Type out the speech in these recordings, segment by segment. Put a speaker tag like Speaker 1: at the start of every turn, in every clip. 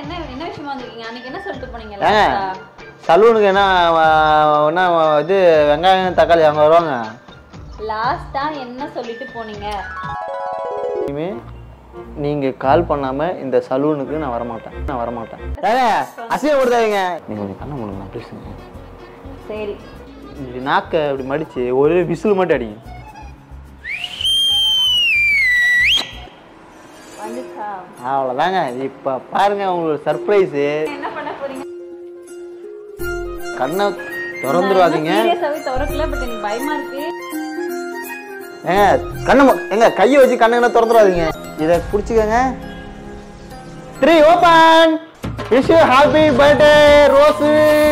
Speaker 1: என்ன என்ன விஷயமா வந்திருக்கீங்க அன்னைக்கு என்ன சொல்லிட்டு போனீங்க
Speaker 2: ஏங்க
Speaker 1: last ஆ?
Speaker 2: சலூனுக்கு என்ன ஆ, என்ன இது வெங்காயம் தக்காளி அங்கே வருவாங்க
Speaker 1: லாஸ்டா என்ன சொல்லிட்டு போனீங்க
Speaker 2: இனிமே நீங்கள் கால் பண்ணாமல் இந்த சலூனுக்கு நான் வரமாட்டேன் நான் வரமாட்டேன் ஏங்க அசியம் கொடுத்தாதீங்க நீங்கள் கொஞ்சம் கண்ணை முடிங்க ப்ளீஸுங்க
Speaker 1: சரி
Speaker 2: இப்படி நாக்கை இப்படி மடித்து ஒரே விசில் மட்டும் அடிங்க
Speaker 1: வந்துச்சா
Speaker 2: அவ்வளோதாங்க இப்போ பாருங்க உங்களுக்கு சர்ப்ரைஸு
Speaker 1: என்ன பண்ண போறீங்க
Speaker 2: கண்ணை திறந்துருவாதீங்க
Speaker 1: சீரியஸாவே திறக்கல பட் எனக்கு பயமா இருக்கு
Speaker 2: ஏங்க கண்ணை மு- ஏங்க கையை வச்சு கண்ணை என்ன திறந்துடாதீங்க இதை பிடிச்சிக்கோங்க three open wish happy birthday Rose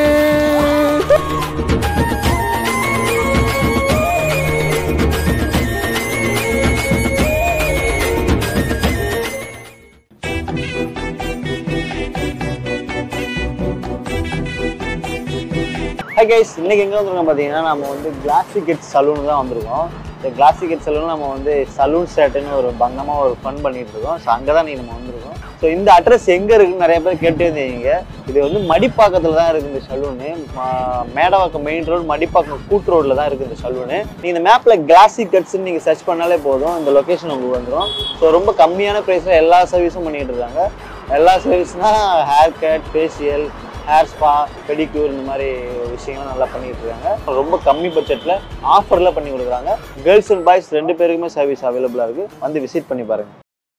Speaker 2: hi guys இன்னைக்கு எங்கே வந்திருக்கோம் பார்த்தீங்கன்னா நம்ம வந்து கிளாசிகெட் சலூன் தான் வந்திருக்கோம் இந்த கிளாசிகெட் சலூன் நம்ம வந்து சலூன் ஸ்டார்ட்னு ஒரு பங்கமாக ஒரு ஃபன் பண்ணிட்டு இருக்கோம் ஸோ அங்கே தான் நீங்கள் நம்ம வந்திருக்கோம் ஸோ இந்த அட்ரஸ் எங்கே இருக்குன்னு நிறைய பேர் கேட்டு இருந்தீங்க இது வந்து மடிப்பாக்கத்தில் தான் இருக்குது இந்த saloon Medavakkam main road Madipakkam கூட்டு ரோட்டில் தான் இருக்குது இந்த சலூனு நீங்கள் இந்த மேப்பில் கிளாசிகெட்ஸ்னு நீங்கள் சர்ச் பண்ணாலே போதும் இந்த லொக்கேஷன் உங்களுக்கு வந்துடும் ஸோ ரொம்ப கம்மியான ப்ரைஸில் எல்லா சர்வீஸும் பண்ணிட்டு இருக்காங்க எல்லா சர்வீஸ்னால் haircut facial hair spa pedicure இந்த மாதிரி விஷயங்கள்லாம் நல்லா பண்ணிட்டு இருக்காங்க ரொம்ப கம்மி பட்ஜெட்டில் ஆஃபரில் பண்ணி கொடுக்குறாங்க கேர்ள்ஸ் அண்ட் பாய்ஸ் ரெண்டு பேருக்குமே சர்வீஸ் அவைலபிளாக இருக்குது வந்து விசிட் பண்ணி பாருங்க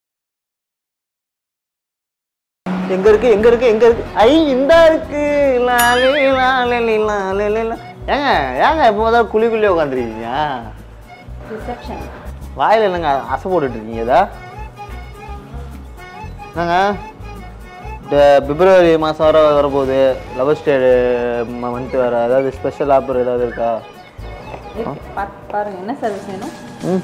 Speaker 2: எங்க இருக்கு எங்க இருக்கு எங்க இருக்கு ஐ இந்த இருக்கு லாலே, லாலே, லாலே, லாலே. ஏங்க ஏங்க இப்போ தான் குழி குழி உட்காந்துருக்கீங்க
Speaker 1: ரிசப்ஷன்
Speaker 2: வாயில் என்னங்க அசை போட்டுட்டு இருக்கீங்க இதா என்னங்க இந்த பிப்ரவரி மாதம் வர வரப்போகுது லவ் ஸ்டேடு மந்த் வர ஏதாவது ஸ்பெஷல் ஆஃபர் ஏதாவது இருக்கா
Speaker 1: பாருங்க என்ன சர்வீஸ் வேணும்
Speaker 2: ம்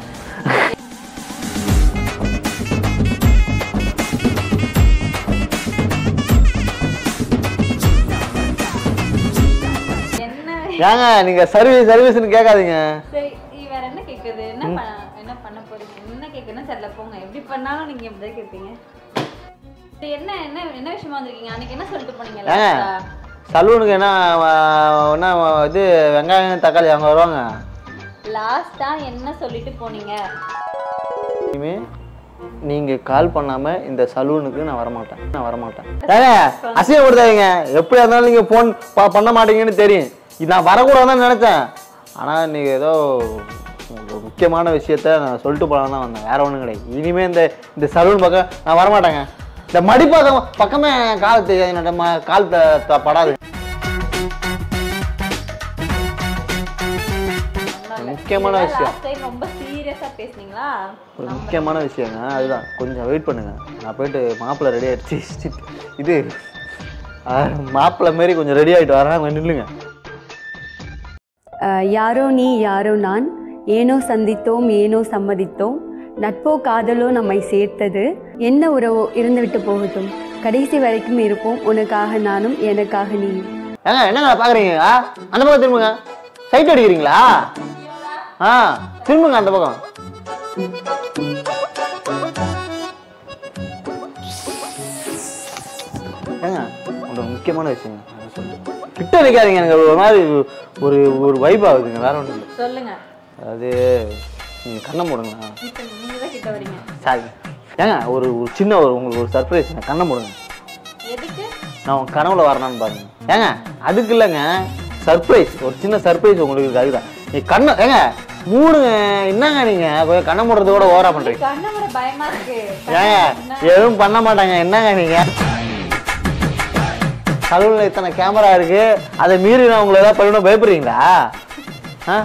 Speaker 1: என்ன
Speaker 2: ஏங்க நீங்கள் சர்வீஸ் சர்வீஸ்னு கேட்காதீங்க
Speaker 1: சரி நீ வேற என்ன கேக்குது என்ன பண்ண என்ன பண்ண போறீங்க என்ன கேக்குதுன்னு தெரியல போங்க எப்படி பண்ணாலும் நீங்க இப்படி தான் கேட்பீங்க சரி, என்ன என்ன என்ன விஷயமா வந்திருக்கீங்க அன்னைக்கு என்ன சொல்லிட்டு போனீங்க
Speaker 2: ஏங்க
Speaker 1: last ஆ?
Speaker 2: சலூனுக்கு என்ன ஆ, என்ன இது வெங்காயம் தக்காளி அங்கே வருவாங்க
Speaker 1: லாஸ்டா என்ன சொல்லிட்டு போனீங்க
Speaker 2: இனிமே நீங்கள் கால் பண்ணாமல் இந்த சலூனுக்கு நான் வரமாட்டேன் நான் வரமாட்டேன் ஏங்க அசியம் கொடுத்தாதீங்க எப்படியா இருந்தாலும் நீங்கள் ஃபோன் பண்ண மாட்டீங்கன்னு தெரியும் இது நான் வரக்கூடாதுன்னு நினச்சேன் ஆனால் இன்னைக்கு ஏதோ ஒரு முக்கியமான விஷயத்த நான் சொல்லிட்டு போகலாம் தான் வந்தேன் வேற ஒன்றும் கிடையாது இனிமே இந்த இந்த சலூன் பக்கம் நான் வரமாட்டேங்க இந்த மடிப்பக்கம் பக்கமே கால் தெரியாது என்னோட ம- கால் த- த- படாது முக்கியமான விஷயம்
Speaker 1: லாஸ்ட் டைம் ரொம்ப சீரியஸா பேசுனீங்களா
Speaker 2: ஒரு முக்கியமான விஷயங்க அதுதான் கொஞ்சம் வெயிட் பண்ணுங்க நான் போயிட்டு மாப்பிள்ளை ரெடி ஆயிடுச்சு இது மாப்பிள்ளை மாரி கொஞ்சம் ரெடி ஆகிட்டு வரேன் கொஞ்சம் நில்லுங்க
Speaker 3: அஹ், யாரோ நீ யாரோ நான் ஏனோ சந்தித்தோம் ஏனோ சம்மதித்தோம் நட்போ காதலோ நம்மை சேர்த்தது என்ன உறவோ இருந்துவிட்டு போகட்டும் கடைசி வரைக்கும் இருப்போம் உனக்காக நானும் எனக்காக நீயும்
Speaker 2: ஏங்க என்னங்க பார்க்குறீங்க அந்த பக்கம் திரும்புங்க சைட் அடிக்கிறீங்களா ஆ திரும்புங்க அந்த பக்கம் ஏங்க ஒரு முக்கியமான விஷயங்க நான் சொல்லிட்டு கிட்ட நிற்காதீங்க எனக்கு ஒரு மாதிரி ஒரு ஒரு வைப் ஆகுதுங்க வேற ஒன்றும் இல்லை
Speaker 1: சொல்லுங்க
Speaker 2: அது நீங்கள் கண்ணை மூடுங்களா
Speaker 1: இப்ப நீங்க தான் கிட்ட வரீங்க
Speaker 2: சாரி ஏங்க ஒரு ஒரு சின்ன ஒரு உங்களுக்கு ஒரு சர்ப்ரைஸ் கண்ணை மூடுங்க
Speaker 1: எதுக்கு
Speaker 2: நான் உங்க கனவுல வரணும்னு பாருங்க ஏங்க அதுக்கு இல்லைங்க சர்ப்ரைஸ் ஒரு சின்ன சர்ப்ரைஸ் உங்களுக்கு இருக்கு அதுதான் நீ கண்ணை ஏங்க மூடுங்க என்னங்க நீங்க கொஞ்சம் கண்ணை மூடுறது கூட ஓவரா பண்றீங்க
Speaker 1: கண்ணை விட பயமா இருக்கு
Speaker 2: ஏங்க எதுவும் பண்ண மாட்டாங்க என்னங்க நீங்க கலூர்ல இத்தனை கேமரா இருக்கு அதை மீறி நான் உங்களை ஏதாவது பண்ணணும் பயப்படுறீங்களா ஆ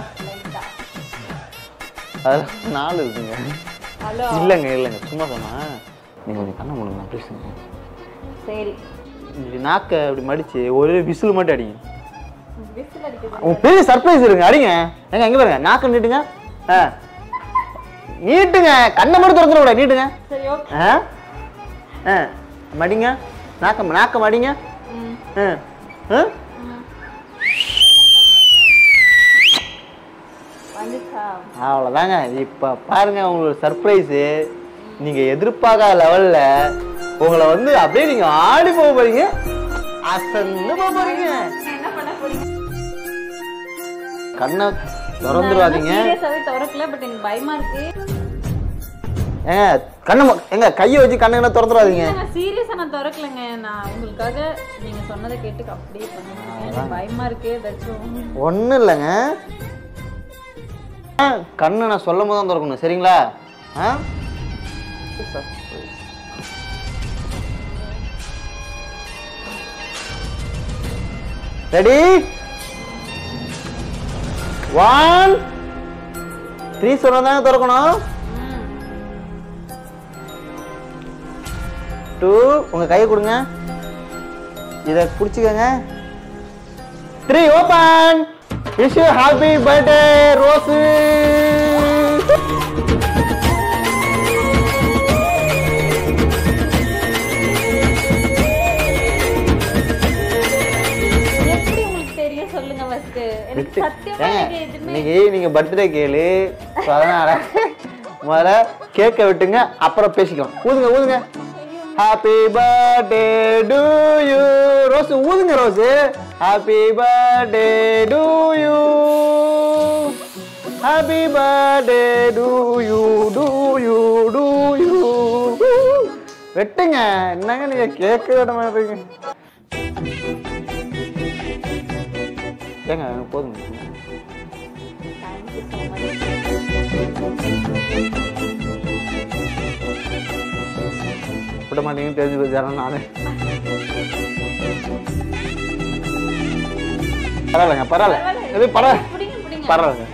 Speaker 2: அதெல்லாம் நாலு இருக்குங்க
Speaker 1: ஹலோ
Speaker 2: இல்லைங்க இல்லைங்க சும்மா சொன்னா நீங்க கொஞ்சம் கண்ணை மூடுங்க ப்ளீஸுங்க
Speaker 1: சரி
Speaker 2: இப்படி நாக்கை இப்படி மடிச்சு ஒரே விசில் மட்டும் அடிங்க
Speaker 1: விசில் அடிக்குது
Speaker 2: உங்க பெரிய சர்ப்ரைஸ் இருங்க அடிங்க ஏங்க எங்க பாருங்க நாக்கு நீட்டுங்க ஆ நீட்டுங்க கண்ணை மட்டும் திறந்துட கூட நீட்டுங்க
Speaker 1: சரி ஓகே
Speaker 2: ஆ ஆ மடிங்க நாக்க நாக்க மடிங்க
Speaker 1: ம்
Speaker 2: ஆ ஆ
Speaker 1: ம். வந்துச்சா
Speaker 2: அவ்வளோதாங்க இப்போ பாருங்க உங்களுக்கு சர்ப்ரைஸு நீங்கள் எதிர்பார்க்காத லெவலில் உங்களை வந்து அப்படியே நீங்க ஆடி போக போறீங்க அசந்து போக போறீங்க
Speaker 1: என்ன பண்ண போறீங்க
Speaker 2: கண்ணை திறந்துடாதீங்க
Speaker 1: சீரியஸாவே திறக்கல பட் எனக்கு பயமா இருக்கு
Speaker 2: ஏங்க கண்ணை மொ- ஏங்க கையை வச்சு கண்ணை என்ன திறந்துடாதீங்க
Speaker 1: சீரியஸா நான் திறக்கலங்க நான் உங்களுக்காக நீங்க சொன்னதை கேட்டு அப்படியே பண்ணுவேன் எனக்கு பயமா இருக்கு ஏதாச்சும்
Speaker 2: ஒன்றும் இல்லைங்க ஆ, கண்ணை நான் சொல்லும் போது தான் திறக்கணும் சரிங்களா ஆ ரெடி ஒன் த்ரீ சொன்னதாங்க திறக்கணும் டூ உங்க கையை கொடுங்க இதை பிடிச்சிக்கோங்க three open wish you happy birthday Rose
Speaker 1: எப்படி உங்களுக்கு தெரியும் சொல்லுங்க ஃபர்ஸ்ட் எனக்கு சத்தியமா எனக்கு எதுவுமே
Speaker 2: இன்னைக்கு நீங்க பர்த்டே கேளு So, அதனால முதல்ல கேக்க விட்டுங்க அப்புறம் பேசிக்கலாம் ஊதுங்க ஊதுங்க happy birthday to you Rose ஊதுங்க Rose happy birthday to you happy birthday to you to you to you வெட்டுங்க என்னங்க நீங்க கேட்க விட மாட்டீங்க ஏங்க போதுங்க விட மாட்டீங்கன்னு தெரிஞ்சு போச்சு நானு பரவாயில்லைங்க பரவாயில்ல இது பரவாயில்ல
Speaker 1: பிடிங்க பிடிங்க
Speaker 2: பரவாயில்லைங்க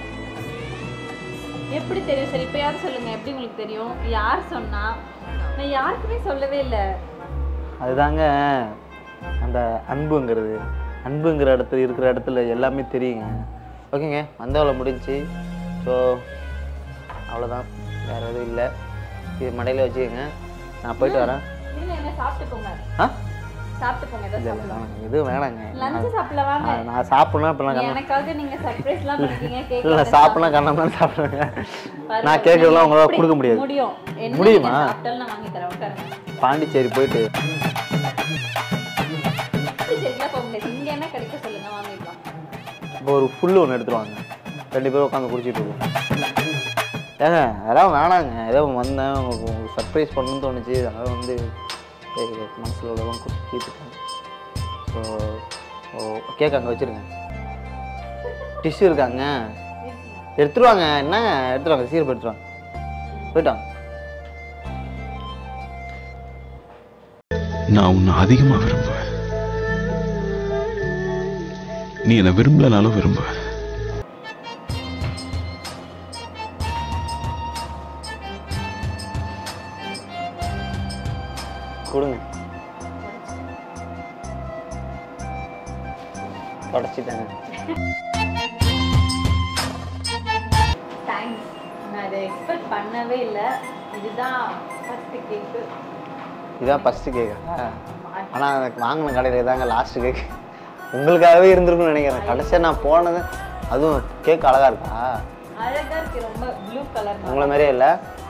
Speaker 1: எப்படி தெரியும் சரி இப்ப யார் சொல்லுங்க எப்படி உங்களுக்கு தெரியும் யார் சொன்னா நான் யாருக்குமே சொல்லவே இல்ல
Speaker 2: அதுதாங்க அந்த அன்புங்கிறது அன்புங்கிற இடத்துல இருக்கிற இடத்துல எல்லாமே தெரியுங்க ஓகேங்க வந்தவளை முடிஞ்சுச்சு ஸோ அவ்வளோதான் வேற எதுவும் இல்லை இது மடையில் வச்சுக்கோங்க நான் போயிட்டு வரேன்
Speaker 1: இல்ல என்ன சாப்பிட்டு போங்க
Speaker 2: ஆ
Speaker 1: சாப்பிட்டு போங்க
Speaker 2: இல்லை
Speaker 1: ஏதாவது
Speaker 2: இல்லை வேணாங்க எதுவும் வேணாங்க
Speaker 1: லஞ்சு சாப்பிடல வாங்க
Speaker 2: நான் நான் சாப்பிடணும் இப்போ நான்
Speaker 1: எனக்காக நீங்க சர்ப்ரைஸ் எல்லாம் பண்ணிருக்கீங்க கேக்
Speaker 2: இல்லை சாப்பிடலாம் கண்ணம்லாம் சாப்பிடுங்க நான் கேட்கறதெல்லாம் உங்களால் கொடுக்க முடியாது
Speaker 1: முடியும் என்ன
Speaker 2: முடியுமா?
Speaker 1: நீங்க சாப்பிட்டாலும் நான் வாங்கி தரேன் உட்காருங்க
Speaker 2: பாண்டிச்சேரி போயிட்டு
Speaker 1: சரிங்களா போக முடியாது இங்க என்ன கிடைக்க சொல்லுங்க வாங்கிக்கலாம்
Speaker 2: இப்போ ஒரு ஃபுல்லு ஒன்று எடுத்துருவாங்க ரெண்டு பேரும் உட்காந்து குடிச்சிட்டு இருக்கோம் ஏங்க அதெல்லாம் வேணாங்க ஏதோ வந்தேன் உங்களுக்கு சர்ப்ரைஸ் பண்ணணும்னு தோணுச்சு அதனால் வந்து சரி, மனசுல உள்ளதெல்லாம் கொடுத்து தீர்த்துட்டேன் ஸோ ஓ கேக் அங்கே வச்சுருங்க டிஷ்யூ இருக்காங்க எடுத்துருவாங்க என்னங்க எடுத்துருவாங்க சீரப் எடுத்துருவாங்க போயிட்டாங்க
Speaker 4: நான் உன்னை அதிகமா விரும்புவேன் நீ என்னை விரும்பலனாலும் விரும்புவேன்
Speaker 2: கொடுங்க தொடச்சிட்டாங்க
Speaker 1: தேங்க்ஸ் நான் இதை எக்ஸ்பெக்ட் பண்ணவே இல்லை இதுதான் ஃபர்ஸ்ட் கேக்கு
Speaker 2: இதான் ஃபஸ்ட்டு கேக்கா ஆனால் எனக்கு வாங்கின கடையில் தாங்க லாஸ்ட்டு கேக் உங்களுக்காகவே இருந்திருக்கும்னு நினைக்கிறேன் கடைசியாக நான் போனது அதுவும் கேக் அழகா இருக்கா
Speaker 1: அழகா இருக்கு ரொம்ப ப்ளூ கலர்
Speaker 2: உங்களை மாதிரியே இல்லை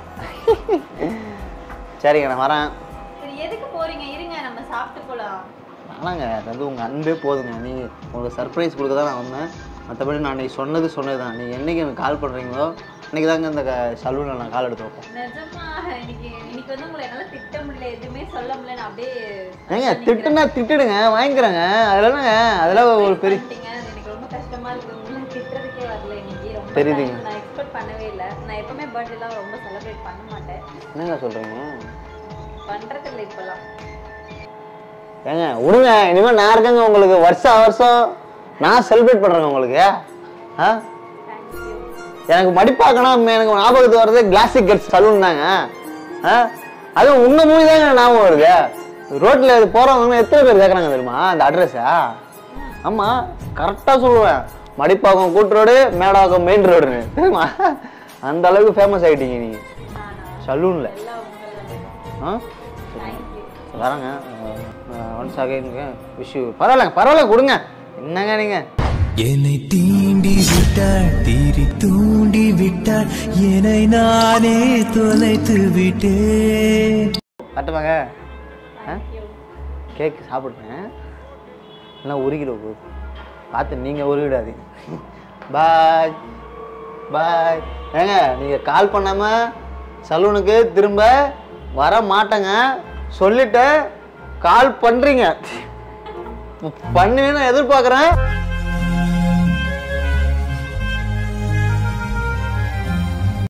Speaker 2: சரிங்க நான் வரேன்
Speaker 1: சரி எதுக்கு போறீங்க இருங்க நம்ம சாப்பிட்டு போலாம்
Speaker 2: ஆனாங்க அது வந்து உங்கள் அன்பே போதுங்க நீங்கள் உங்களுக்கு சர்ப்ரைஸ் கொடுக்க தான் நான் வந்தேன் மற்றபடி நான் அன்றைக்கி சொன்னது சொன்னது தான் நீங்கள் என்றைக்கு எனக்கு கால் பண்ணுறீங்களோ அன்றைக்கி தாங்க இந்த சலூனில் நான் கால் எடுத்து வைப்பேன்
Speaker 1: நிஜமா இன்னைக்கு இன்னைக்கு வந்து உங்களை என்னால திட்ட முடியல எதுவுமே சொல்ல முடியல நான் அப்படியே
Speaker 2: ஏங்க திட்டுனா திட்டுடுங்க வாங்கிக்கிறேங்க அதெல்லாம் என்னங்க, அதெல்லாம் ஒரு பெரிய
Speaker 1: பண்ணிட்டீங்க. அது எனக்கு ரொம்ப கஷ்டமா இருக்கு உங்களை திட்டுறதுக்கே வரல இன்னைக்கு ரொம்ப
Speaker 2: தெரியுதுங்க.
Speaker 1: thanks. நான் எக்ஸ்பெக்ட் பண்ணவே இல்லை நான் எப்பவுமே பர்த்டேலாம் ரொம்ப செலிப்ரேட் பண்ண மாட்டேன்
Speaker 2: என்னங்க சொல்கிறீங்க
Speaker 1: பண்றது இல்லை இப்பெல்லாம்
Speaker 2: ஏங்க விடுங்க இனிமேல் நான் இருக்கேங்க உங்களுக்கு வருஷம் வருஷம் நான் செலிப்ரேட் பண்ணுறேங்க உங்களுக்கு ஆ
Speaker 1: தேங்க்யூ
Speaker 2: எனக்கு மடிப்பாக்கணும் எனக்கு ஞாபகத்துக்கு வர்றது கிளாசிக் கட்ஸ் சலூன் தாங்க ஆ அதுவும் உங்க மூவி தாங்க ஞாபகம் வருது ரோட்டில் இது போகிறவங்க எத்தனை பேர் கேட்குறாங்க தெரியுமா அந்த அட்ரஸா ஆமாம் கரெக்டாக சொல்லுவேன் மடிப்பாக்கம் கூட்டு ரோடு மேடாக்கம் மெயின் ரோடுன்னு தெரியுமா அந்த அளவுக்கு ஃபேமஸ் ஆகிட்டீங்க நீங்கள் சலூனில்
Speaker 1: எல்லாம் உங்களை
Speaker 2: ஆ
Speaker 1: தேங்க்யூ
Speaker 2: வரேங்க ஒன்ஸ் அகைனுங்க விஷ் பரவாயில்லைங்க பரவாயில்ல கொடுங்க என்னங்க நீங்கள்
Speaker 5: என்னை தீண்டி விட்டாள் தீரி தூண்டி விட்டாள் என்னை நானே தொலைத்து விட்டேன்
Speaker 2: கட்டுவாங்க கேக் சாப்பிடுங்க எல்லாம் உருகிட போகுது பார்த்து நீங்கள் உருகிடாதீங்க பாய் பாய் ஏங்க நீங்கள் கால் பண்ணாமல் சலூனுக்கு திரும்ப வர மாட்டேங்க சொல்லிட்டு கால் பண்ணுறீங்க பண்ணுவீன்னு எதிர்பார்க்குறேன்